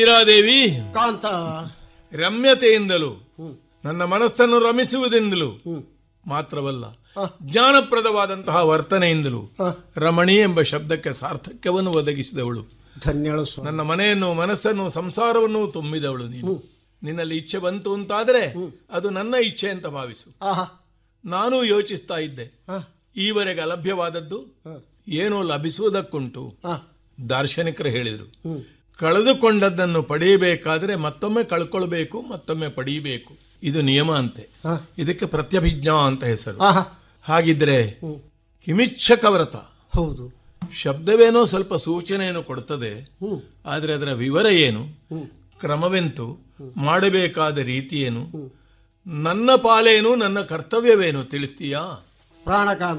ಹೀರಾದೇವಿ ಕಾಂತ ರಮ್ಯತೆಯಿಂದಲೂ ಹ್ಮ್ ನನ್ನ ಮನಸ್ಸನ್ನು ರಮಿಸುವುದೆಂದಲೂ ಹ್ಮ್ ಮಾತ್ರವಲ್ಲ ಹ. ಜ್ಞಾನಪ್ರದವಾದಂತಹ ವರ್ತನೆಯಿಂದಲೂ ಹ. ರಮಣಿ ಎಂಬ ಶಬ್ದಕ್ಕೆ ಸಾರ್ಥಕ್ಯವನ್ನು ಒದಗಿಸಿದವಳು ಧನ್ಯಳು ಸ್ವಾಮಿ ನನ್ನ ಮನೆಯನ್ನು ಮನಸ್ಸನ್ನು ಸಂಸಾರವನ್ನು ತುಂಬಿದವಳು ನೀನು ನಿನ್ನಲ್ಲಿ ಇಚ್ಛೆ ಬಂತು ಅಂತಾದರೆ ಅದು ನನ್ನ ಇಚ್ಛೆ ಅಂತ ಭಾವಿಸು ಆಹಾ ನಾನು ಯೋಚಿಸ್ತಾ ಇದ್ದೆ ಹ, ಈವರೆಗೆ ಅಲಭ್ಯವಾದದ್ದು ಹ, ಏನೋ ಲಭಿಸುವುದಕ್ಕುಂಟು ಹ, ದಾರ್ಶನಿಕರು ಹೇಳಿದರು ಹ್ಮ್ ಕಳೆದುಕೊಂಡದ್ದನ್ನು ಪಡೆಯಬೇಕಾದರೆ ಮತ್ತೊಮ್ಮೆ ಕಳ್ಕೊಳ್ಬೇಕು ಮತ್ತೊಮ್ಮೆ ಪಡೆಯಬೇಕು ಇದು ನಿಯಮ ಅಂತೆ ಹ, ಇದಕ್ಕೆ ಪ್ರತ್ಯಭಿಜ್ಞಾ ಅಂತ ಹೆಸರು ಆಹಾ ಹಾಗಿದ್ರೆ ಹ್ಮ್ ಕಿಮಿಚ್ಛಕ ವ್ರತ ಹೌದು ಶಬ್ದವೇನೋ ಸ್ವಲ್ಪ ಸೂಚನೆಯನ್ನು ಕೊಡ್ತದೆ ಹ್ಮ್ ಆದರೆ ಅದರ ವಿವರ ಏನು ಹ್ಮ್ ಕ್ರಮವೆಂತು ಮಾಡಬೇಕಾದ ರೀತಿ ಏನು ನನ್ನ ಪಾಲೇನು ನನ್ನ ಕರ್ತವ್ಯವೇನು ತಿಳಿಸ್ತೀಯಾ ಪ್ರಾಣಕಾಂತ